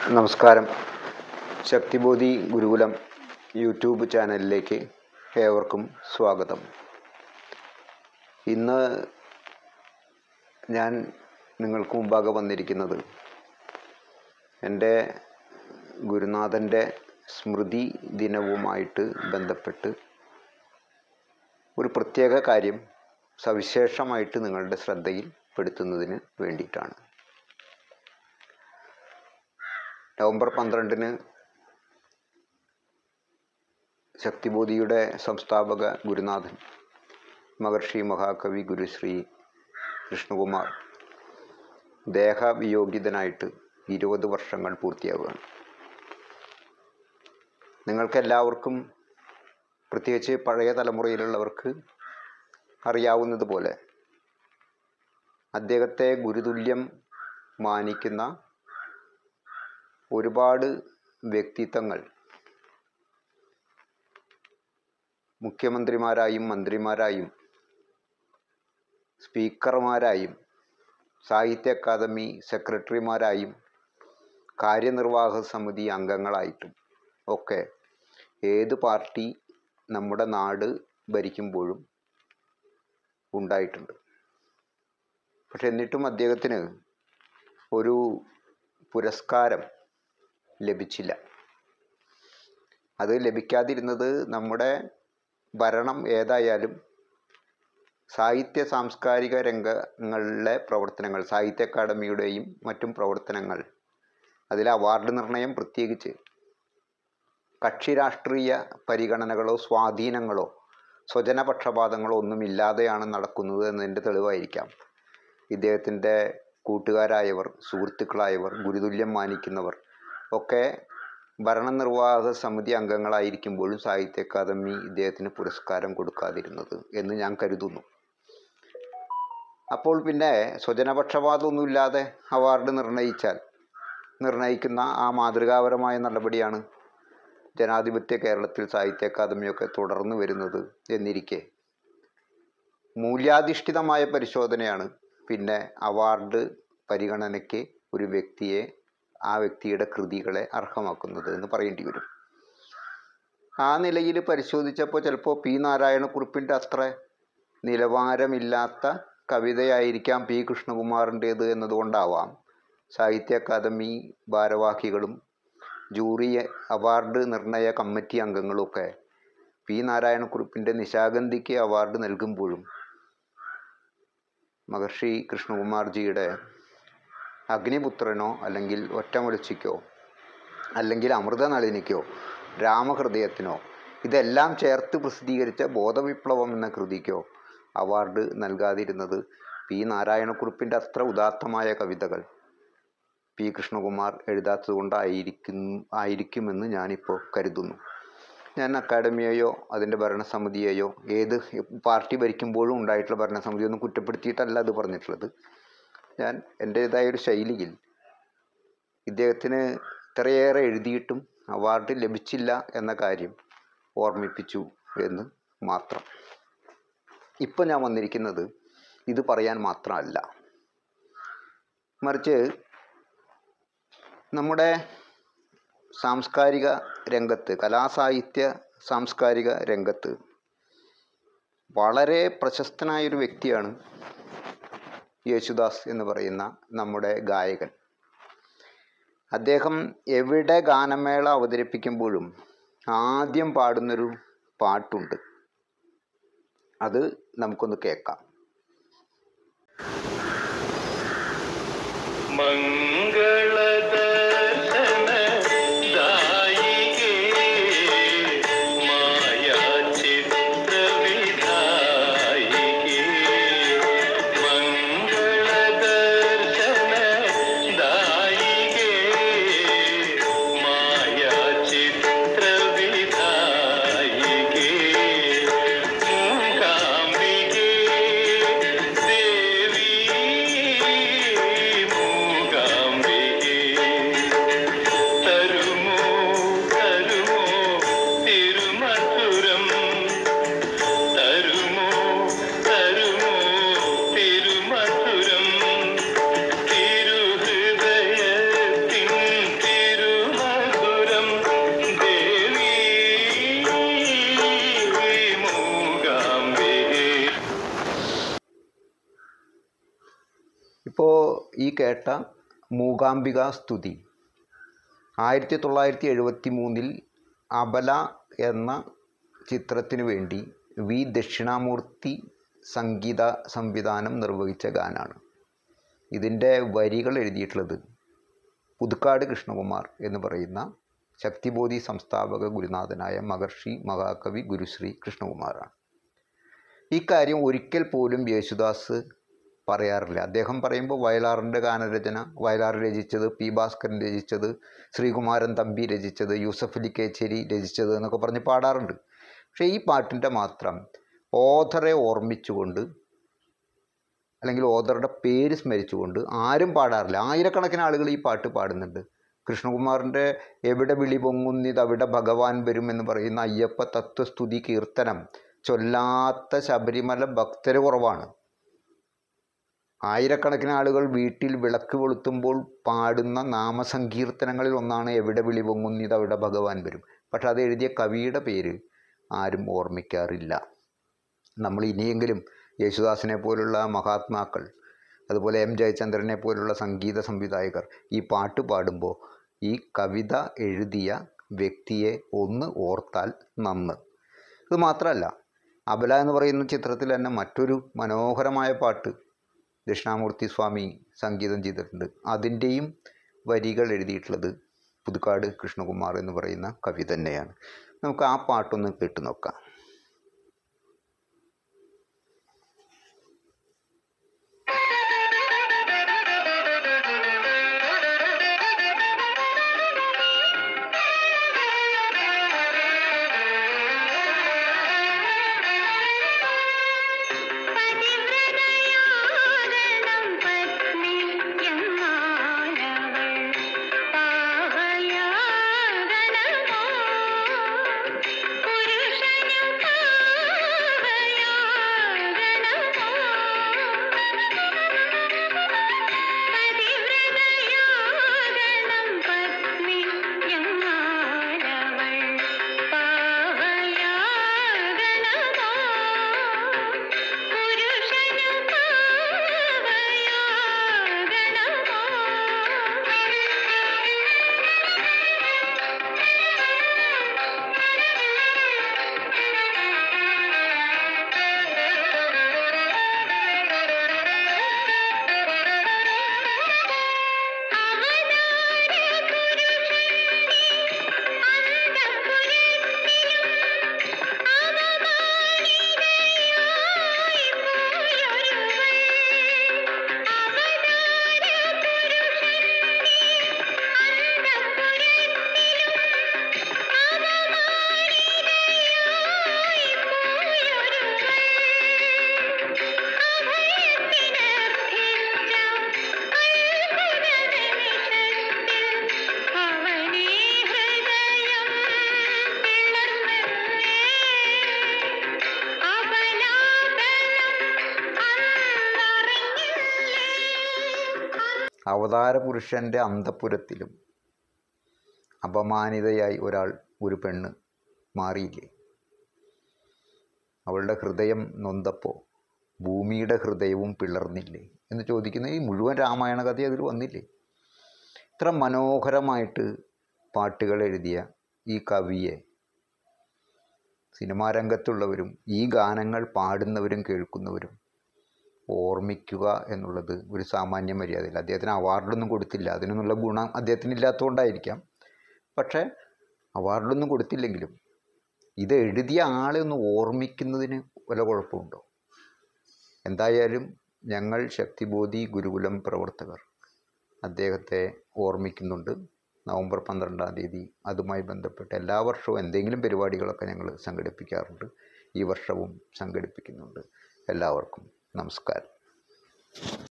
നമസ്കാരം ശക്തിബോധി ഗുരുകുലം യൂട്യൂബ് ചാനലിലേക്ക് ഏവർക്കും സ്വാഗതം ഇന്ന് ഞാൻ നിങ്ങൾക്ക് മുമ്പാകെ വന്നിരിക്കുന്നത് എൻ്റെ ഗുരുനാഥൻ്റെ സ്മൃതി ദിനവുമായിട്ട് ബന്ധപ്പെട്ട് ഒരു പ്രത്യേക കാര്യം സവിശേഷമായിട്ട് നിങ്ങളുടെ ശ്രദ്ധയിൽ പെടുത്തുന്നതിന് വേണ്ടിയിട്ടാണ് നവംബർ പന്ത്രണ്ടിന് ശക്തിബോധിയുടെ സംസ്ഥാപക ഗുരുനാഥൻ മഹർഷി മഹാകവി ഗുരുശ്രീ കൃഷ്ണകുമാർ ദേഹവിയോഗിതനായിട്ട് ഇരുപത് വർഷങ്ങൾ പൂർത്തിയാവുകയാണ് നിങ്ങൾക്കെല്ലാവർക്കും പ്രത്യേകിച്ച് പഴയ തലമുറയിലുള്ളവർക്ക് അറിയാവുന്നതുപോലെ അദ്ദേഹത്തെ ഗുരുതുല്യം മാനിക്കുന്ന ഒരുപാട് വ്യക്തിത്വങ്ങൾ മുഖ്യമന്ത്രിമാരായും മന്ത്രിമാരായും സ്പീക്കർമാരായും സാഹിത്യ അക്കാദമി സെക്രട്ടറിമാരായും കാര്യനിർവാഹക സമിതി അംഗങ്ങളായിട്ടും ഒക്കെ ഏത് പാർട്ടി നമ്മുടെ നാട് ഭരിക്കുമ്പോഴും ഉണ്ടായിട്ടുണ്ട് പക്ഷെ എന്നിട്ടും അദ്ദേഹത്തിന് ഒരു പുരസ്കാരം ലഭിച്ചില്ല അത് ലഭിക്കാതിരുന്നത് നമ്മുടെ ഭരണം ഏതായാലും സാഹിത്യ സാംസ്കാരിക രംഗങ്ങളിലെ പ്രവർത്തനങ്ങൾ സാഹിത്യ അക്കാദമിയുടെയും മറ്റും പ്രവർത്തനങ്ങൾ അതിൽ അവാർഡ് നിർണയം പ്രത്യേകിച്ച് കക്ഷി രാഷ്ട്രീയ പരിഗണനകളോ സ്വാധീനങ്ങളോ സ്വജനപക്ഷപാതങ്ങളോ ഒന്നുമില്ലാതെയാണ് നടക്കുന്നത് എന്നതിൻ്റെ തെളിവായിരിക്കാം ഇദ്ദേഹത്തിൻ്റെ കൂട്ടുകാരായവർ സുഹൃത്തുക്കളായവർ ഗുരുതുല്യം മാനിക്കുന്നവർ ഒക്കെ ഭരണനിർവാഹക സമിതി അംഗങ്ങളായിരിക്കുമ്പോഴും സാഹിത്യ അക്കാദമി ഇദ്ദേഹത്തിന് പുരസ്കാരം കൊടുക്കാതിരുന്നത് എന്ന് ഞാൻ കരുതുന്നു അപ്പോൾ പിന്നെ സ്വജനപക്ഷപാതമൊന്നുമില്ലാതെ അവാർഡ് നിർണയിച്ചാൽ നിർണയിക്കുന്ന ആ മാതൃകാപരമായ നടപടിയാണ് ജനാധിപത്യ കേരളത്തിൽ സാഹിത്യ അക്കാദമിയൊക്കെ തുടർന്നു വരുന്നത് എന്നിരിക്കെ മൂല്യാധിഷ്ഠിതമായ പരിശോധനയാണ് പിന്നെ അവാർഡ് പരിഗണനയ്ക്ക് ഒരു വ്യക്തിയെ ആ വ്യക്തിയുടെ കൃതികളെ അർഹമാക്കുന്നത് എന്ന് പറയേണ്ടി വരും ആ നിലയിൽ പരിശോധിച്ചപ്പോൾ ചിലപ്പോൾ പി നാരായണക്കുറിപ്പിൻ്റെ അത്ര നിലവാരമില്ലാത്ത കവിതയായിരിക്കാം പി കൃഷ്ണകുമാറിൻ്റേത് എന്നതുകൊണ്ടാവാം സാഹിത്യ അക്കാദമി ഭാരവാഹികളും ജൂറി അവാർഡ് നിർണയ കമ്മിറ്റി അംഗങ്ങളുമൊക്കെ പി നാരായണക്കുറിപ്പിൻ്റെ നിശാഗന്ധിക്ക് അവാർഡ് നൽകുമ്പോഴും മഹർഷി കൃഷ്ണകുമാർജിയുടെ അഗ്നിപുത്രനോ അല്ലെങ്കിൽ ഒറ്റമുലച്ചിക്കോ അല്ലെങ്കിൽ അമൃതനളിനിക്കോ രാമഹൃദയത്തിനോ ഇതെല്ലാം ചേർത്ത് പ്രസിദ്ധീകരിച്ച ബോധവിപ്ലവം എന്ന കൃതിക്കോ അവാർഡ് നൽകാതിരുന്നത് പി നാരായണക്കുറിപ്പിൻ്റെ അത്ര ഉദാത്തമായ കവിതകൾ പി കൃഷ്ണകുമാർ എഴുതാത്തതുകൊണ്ടായിരിക്കും ആയിരിക്കുമെന്ന് ഞാനിപ്പോൾ കരുതുന്നു ഞാൻ അക്കാഡമിയെയോ അതിൻ്റെ ഭരണസമിതിയെയോ ഏത് പാർട്ടി ഭരിക്കുമ്പോഴും ഉണ്ടായിട്ടുള്ള ഭരണസമിതിയൊന്നും കുറ്റപ്പെടുത്തിയിട്ടല്ല അത് പറഞ്ഞിട്ടുള്ളത് ഞാൻ എൻ്റേതായ ഒരു ശൈലിയിൽ ഇദ്ദേഹത്തിന് ഇത്രയേറെ എഴുതിയിട്ടും അവാർഡ് ലഭിച്ചില്ല എന്ന കാര്യം ഓർമ്മിപ്പിച്ചു എന്ന് മാത്രം ഇപ്പം ഞാൻ വന്നിരിക്കുന്നത് ഇത് പറയാൻ മാത്രമല്ല മറിച്ച് നമ്മുടെ സാംസ്കാരിക രംഗത്ത് കലാസാഹിത്യ സാംസ്കാരിക രംഗത്ത് വളരെ പ്രശസ്തനായൊരു വ്യക്തിയാണ് യേശുദാസ് എന്ന് പറയുന്ന നമ്മുടെ ഗായകൻ അദ്ദേഹം എവിടെ ഗാനമേള അവതരിപ്പിക്കുമ്പോഴും ആദ്യം പാടുന്നൊരു പാട്ടുണ്ട് അത് നമുക്കൊന്ന് കേൾക്കാം ദേവി മൂകാംബികേ കേട്ട മൂകാംബിക സ്തുതി ആയിരത്തി തൊള്ളായിരത്തി എഴുപത്തി മൂന്നിൽ അബല എന്ന ചിത്രത്തിനു വേണ്ടി വി ദക്ഷിണാമൂർത്തി സംഗീത സംവിധാനം നിർവഹിച്ച ഗാനാണ് ഇതിൻ്റെ വരികൾ എഴുതിയിട്ടുള്ളത് പുതുക്കാട് കൃഷ്ണകുമാർ എന്ന് പറയുന്ന ശക്തിബോധി സംസ്ഥാപക ഗുരുനാഥനായ മഹർഷി മഹാകവി ഗുരുശ്രീ കൃഷ്ണകുമാറാണ് ഈ കാര്യം ഒരിക്കൽ പോലും യേശുദാസ് പറയാറില്ല അദ്ദേഹം പറയുമ്പോൾ വയലാറിൻ്റെ ഗാനരചന വയലാർ രചിച്ചത് പി ഭാസ്കരൻ രചിച്ചത് ശ്രീകുമാരൻ തമ്പി രചിച്ചത് യൂസഫ് അലി കേച്ചേരി രചിച്ചത് എന്നൊക്കെ പറഞ്ഞ് പാടാറുണ്ട് പക്ഷേ ഈ പാട്ടിൻ്റെ മാത്രം ഓഥറെ ഓർമ്മിച്ചുകൊണ്ട് അല്ലെങ്കിൽ ഓഥറുടെ പേര് സ്മരിച്ചുകൊണ്ട് ആരും പാടാറില്ല ആയിരക്കണക്കിന് ആളുകൾ ഈ പാട്ട് പാടുന്നുണ്ട് കൃഷ്ണകുമാറിൻ്റെ എവിടെ വിളി പൊങ്ങുന്നിത് അവിടെ ഭഗവാൻ വരും എന്ന് പറയുന്ന അയ്യപ്പ തത്വസ്തുതി കീർത്തനം ചൊല്ലാത്ത ശബരിമല ഭക്തര് കുറവാണ് ആയിരക്കണക്കിന് ആളുകൾ വീട്ടിൽ വിളക്ക് കൊളുത്തുമ്പോൾ പാടുന്ന നാമസങ്കീർത്തനങ്ങളിൽ ഒന്നാണ് എവിടെ വിളി പൊങ്ങുന്നിത് അവിടെ ഭഗവാൻ വരും പക്ഷെ അത് എഴുതിയ കവിയുടെ പേര് ആരും ഓർമ്മിക്കാറില്ല നമ്മൾ ഇനിയെങ്കിലും യേശുദാസിനെ പോലുള്ള മഹാത്മാക്കൾ അതുപോലെ എം ജയചന്ദ്രനെ പോലുള്ള സംഗീത സംവിധായകർ ഈ പാട്ട് പാടുമ്പോൾ ഈ കവിത എഴുതിയ വ്യക്തിയെ ഒന്ന് ഓർത്താൽ നന്ന് ഇത് മാത്രമല്ല അബല എന്ന് പറയുന്ന ചിത്രത്തിൽ തന്നെ മറ്റൊരു മനോഹരമായ പാട്ട് ദക്ഷിണാമൂർത്തി സ്വാമി സംഗീതം ചെയ്തിട്ടുണ്ട് അതിൻ്റെയും വരികൾ എഴുതിയിട്ടുള്ളത് പുതുക്കാട് കൃഷ്ണകുമാർ എന്ന് പറയുന്ന കവി തന്നെയാണ് നമുക്ക് ആ പാട്ടൊന്ന് കേട്ടു നോക്കാം പതിവ്രതയാകണം പത്നി എന്നാലവൾ പാവയാകണമോ പുരുഷനു പാവയാകണമോ പതിവ്രതയാകണം പത്നി എന്നാലവൾ പാവയാകണമോ പുരുഷനു അവനീ ഹൃദയം പിളർന്നല്ലേ അവനാബലം അന്നറിഞ്ഞില്ലേ അവതാര പുരുഷൻ്റെ അന്തപുരത്തിലും അപമാനിതയായി ഒരാൾ ഒരു പെണ്ണ് മാറിയില്ലേ അവളുടെ ഹൃദയം നൊന്തപ്പോൾ ഭൂമിയുടെ ഹൃദയവും പിളർന്നില്ലേ എന്ന് ചോദിക്കുന്ന ഈ മുഴുവൻ രാമായണ കഥ അതിൽ വന്നില്ലേ ഇത്ര മനോഹരമായിട്ട് പാട്ടുകൾ എഴുതിയ ഈ കവിയെ സിനിമാ രംഗത്തുള്ളവരും ഈ ഗാനങ്ങൾ പാടുന്നവരും കേൾക്കുന്നവരും ഓർമ്മിക്കുക എന്നുള്ളത് ഒരു സാമാന്യ മര്യാദയില്ല അദ്ദേഹത്തിന് അവാർഡൊന്നും കൊടുത്തില്ല അതിനൊന്നുള്ള ഗുണം അദ്ദേഹത്തിന് ഇല്ലാത്തതുകൊണ്ടായിരിക്കാം പക്ഷേ അവാർഡൊന്നും കൊടുത്തില്ലെങ്കിലും ഇത് എഴുതിയ ആളെ ഒന്ന് ഓർമ്മിക്കുന്നതിന് വല്ല കുഴപ്പമുണ്ടോ എന്തായാലും ഞങ്ങൾ ശക്തിബോധി ഗുരുകുലം പ്രവർത്തകർ അദ്ദേഹത്തെ ഓർമ്മിക്കുന്നുണ്ട് നവംബർ പന്ത്രണ്ടാം തീയതി അതുമായി ബന്ധപ്പെട്ട് എല്ലാ വർഷവും എന്തെങ്കിലും പരിപാടികളൊക്കെ ഞങ്ങൾ സംഘടിപ്പിക്കാറുണ്ട് ഈ വർഷവും സംഘടിപ്പിക്കുന്നുണ്ട് എല്ലാവർക്കും നമസ്കാരം